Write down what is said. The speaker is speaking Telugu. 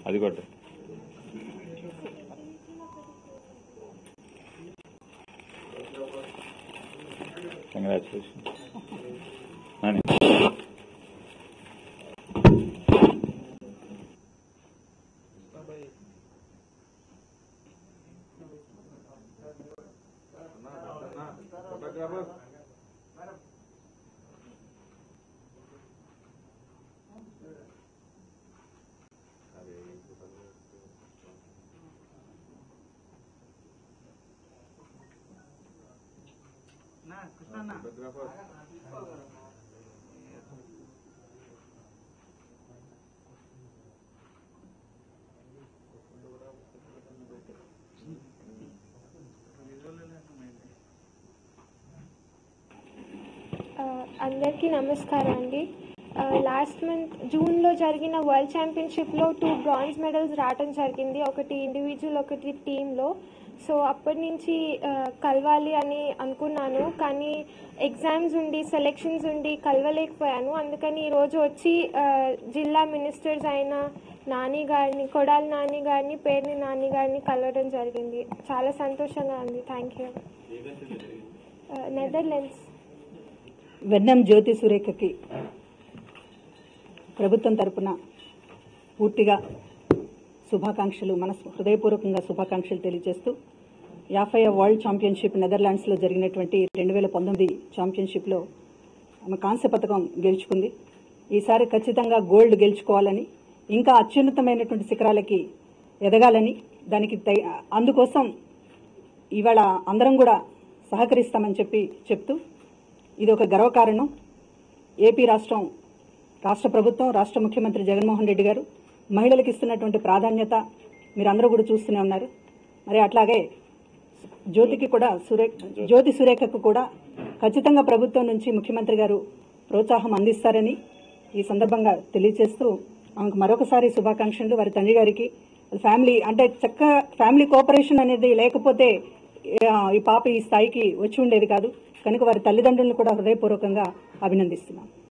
అది కొట్టు కంగ్రాచులేషన్ అని ఆ, అందరికీ నమస్కారం అండి ఆ, లాస్ట్ మంత్ జూన్లో జరిగిన వరల్డ్ ఛాంపియన్షిప్లో టూ బ్రాంజ్ మెడల్స్ రావడం జరిగింది ఒకటి ఇండివిజువల్ ఒకటి టీంలో సో అప్పటి నుంచి ఆ, కలవాలి అని అనుకున్నాను కానీ ఎగ్జామ్స్ ఉండి సెలెక్షన్స్ ఉండి కలవలేకపోయాను అందుకని ఈరోజు వచ్చి ఆ, జిల్లా మినిస్టర్స్ అయిన నాని గారిని కొడాలి నాని గారిని పేర్ని నాని గారిని కలవడం జరిగింది చాలా సంతోషంగా ఉంది thank you Netherlands Vennam Jyothi సురేఖకి ప్రభుత్వం తరపున పూర్తిగా శుభాకాంక్షలు మన హృదయపూర్వకంగా శుభాకాంక్షలు తెలియజేస్తూ యాభై వరల్డ్ ఛాంపియన్షిప్ నెదర్లాండ్స్లో జరిగినటువంటి రెండు వేల పంతొమ్మిది ఛాంపియన్షిప్లో ఆమె కాంస్య పథకం గెలుచుకుంది ఈసారి ఖచ్చితంగా గోల్డ్ గెలుచుకోవాలని ఇంకా అత్యున్నతమైనటువంటి శిఖరాలకి ఎదగాలని దానికి తై- అందుకోసం ఇవాళ అందరం కూడా సహకరిస్తామని చెప్పి చెప్తూ ఇది ఒక గర్వకారణం ఏపీ రాష్ట్రం రాష్ట్ర ప్రభుత్వం రాష్ట్ర ముఖ్యమంత్రి జగన్మోహన్ రెడ్డి గారు మహిళలకు ఇస్తున్నటువంటి ప్రాధాన్యత మీరందరూ కూడా చూస్తూనే ఉన్నారు మరి అట్లాగే జ్యోతికి కూడా సురేఖ జ్యోతి సురేఖకు కూడా ఖచ్చితంగా ప్రభుత్వం నుంచి ముఖ్యమంత్రి గారు ప్రోత్సాహం అందిస్తారని ఈ సందర్భంగా తెలియజేస్తూ ఆమెకు మరొకసారి శుభాకాంక్షలు వారి తండ్రి గారికి ఫ్యామిలీ అంటే చక్క ఫ్యామిలీ కోఆపరేషన్ అనేది లేకపోతే ఆ, ఈ పాప ఈ స్థాయికి వచ్చి ఉండేది కాదు కనుక వారి తల్లిదండ్రులను కూడా హృదయపూర్వకంగా అభినందిస్తున్నాం